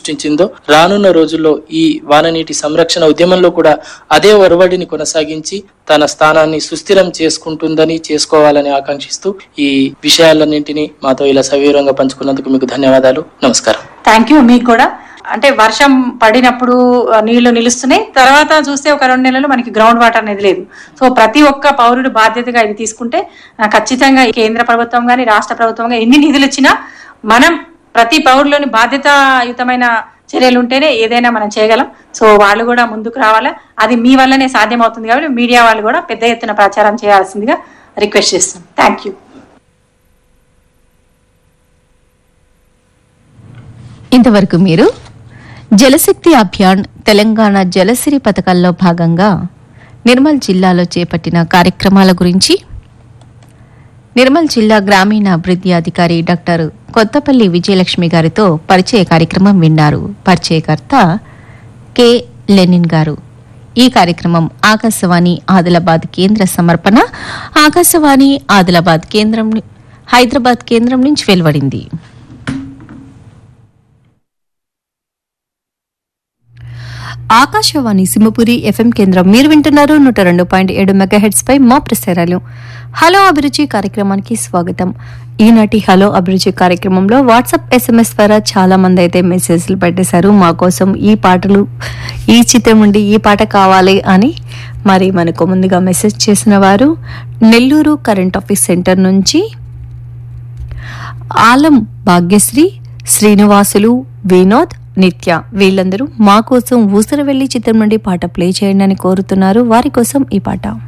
సృష్టించిందో రానున్న రోజుల్లో ఈ వాననీటి సంరక్షణ ఉద్యమంలో కూడా అదే ఒరవడిని కొనసాగించి తన స్థానాన్ని సుస్థిరం చేసుకుంటుందని చేసుకోవాలని ఆకాంక్షిస్తూ ఈ విషయాలన్నింటినీ మాతో ఇలా సవివరంగా పంచుకున్నందుకు మీకు ధన్యవాదాలు నమస్కారం థ్యాంక్ యూ మీకు కూడా అంటే వర్షం పడినప్పుడు ఆ, నీళ్లు నిలుస్తున్నాయి తర్వాత చూస్తే ఒక రెండు నెలలు మనకి గ్రౌండ్ వాటర్ అనేది లేదు సో ప్రతి ఒక్క పౌరుడు బాధ్యతగా ఇది తీసుకుంటే ఆ, ఖచ్చితంగా ఈ కేంద్ర ప్రభుత్వం కానీ రాష్ట్ర ప్రభుత్వం కానీ ఎన్ని నిధులు ఇచ్చినా మనం ప్రతి పౌరులోని బాధ్యతాయుతమైన చర్యలు ఉంటేనే ఏదైనా మనం చేయగలం సో వాళ్ళు కూడా ముందుకు రావాలా అది మీ వల్లనే సాధ్యమవుతుంది కాబట్టి మీడియా వాళ్ళు కూడా పెద్ద ఎత్తున ప్రచారం చేయాల్సిందిగా రిక్వెస్ట్ చేస్తాం థ్యాంక్ యూ ఇంతవరకు మీరు జలశక్తి అభియాన్ తెలంగాణ జలసిరి పథకాల్లో భాగంగా నిర్మల్ జిల్లాలో చేపట్టిన కార్యక్రమాల గురించి నిర్మల్ జిల్లా గ్రామీణ అభివృద్ధి అధికారి డాక్టర్ కొత్తపల్లి విజయలక్ష్మి గారితో పరిచయ కార్యక్రమం విన్నారు పరిచయకర్త కె లెనిన్ గారు ఈ కార్యక్రమం ఆకాశవాణి ఆదిలాబాద్ కేంద్ర సమర్పణ ఆకాశవాణి ఆదిలాబాద్ కేంద్రం హైదరాబాద్ కేంద్రం నుంచి వెలువడింది ఆకాశవాణి సింహపురి ఎఫ్ఎం కేంద్రం మీరు వింటున్నారు నూట రెండు పాయింట్ ఏడు మెగాహెడ్స్ పై మా ప్రసారాలు హలో అభిరుచి కార్యక్రమానికి స్వాగతం ఈనాటి హలో అభిరుచి కార్యక్రమంలో వాట్సాప్ ఎస్ఎంఎస్ ద్వారా చాలా మంది అయితే మెసేజ్లు పెట్టేశారు మా కోసం ఈ పాటలు ఈ చిత్రం నుండి ఈ పాట కావాలి అని మరి మనకు ముందుగా మెసేజ్ చేసిన వారు నెల్లూరు కరెంట్ ఆఫీస్ సెంటర్ నుంచి ఆలం భాగ్యశ్రీ శ్రీనివాసులు వినోద్ నిత్య వీళ్ళందరూ మా కోసం ఊసరవెల్లి చిత్రం నుండి పాట ప్లే చేయండి అని కోరుతున్నారు వారి కోసం ఈ పాట